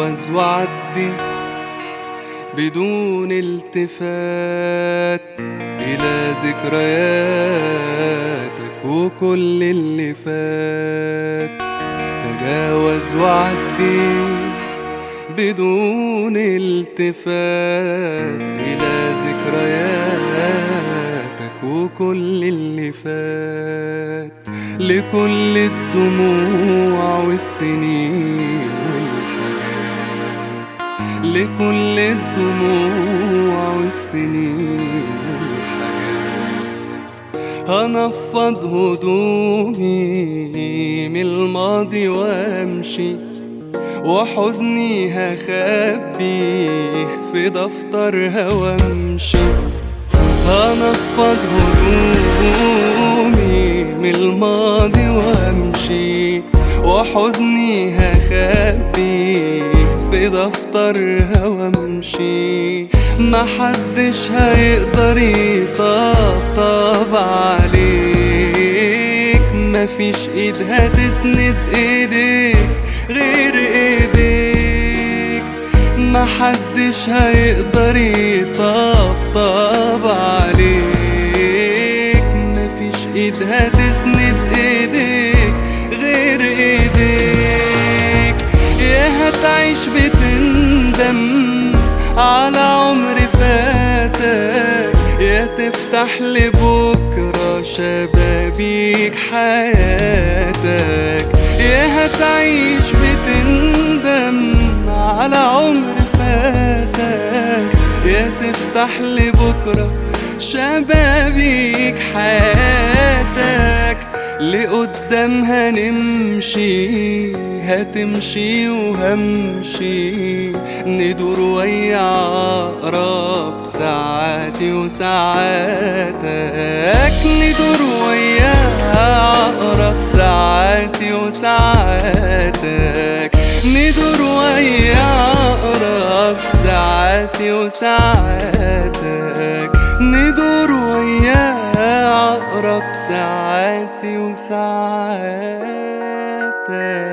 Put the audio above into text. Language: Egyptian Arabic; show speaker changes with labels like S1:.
S1: تجاوز وعدي بدون التفات إلى ذكرياتك وكل اللي فات تجاوز وعدي بدون التفات إلى ذكرياتك وكل اللي فات لكل الدموع والسنين والحاجات لكل الدموع والسنين والحاجات هنفض هدومي من الماضي وامشي وحزني هخبيه في دفترها وامشي هنفض هدومي من الماضي وامشي وحزني هخبيه في دفترها وامشي محدش هيقدر يطبطب عليك مفيش ايد هتسند ايديك غير ايديك محدش هيقدر يطبطب عليك مفيش ايد هتسند ايديك غير ايديك يا هتعيش بتندم على عمر فاتك يا تفتح لبكرة شبابيك حياتك يا هتعيش بتندم على عمر فاتك يا تفتح لبكرة شبابيك حياتك لقدام هنمشي هتمشي وهمشي ندور ويا عقرب ساعاتي وساعاتك ندور ويا عقرب ساعاتي وساعاتك ندور ويا عقرب ساعاتي وساعاتك ندور ويا عقرب ساعاتي وساعاتك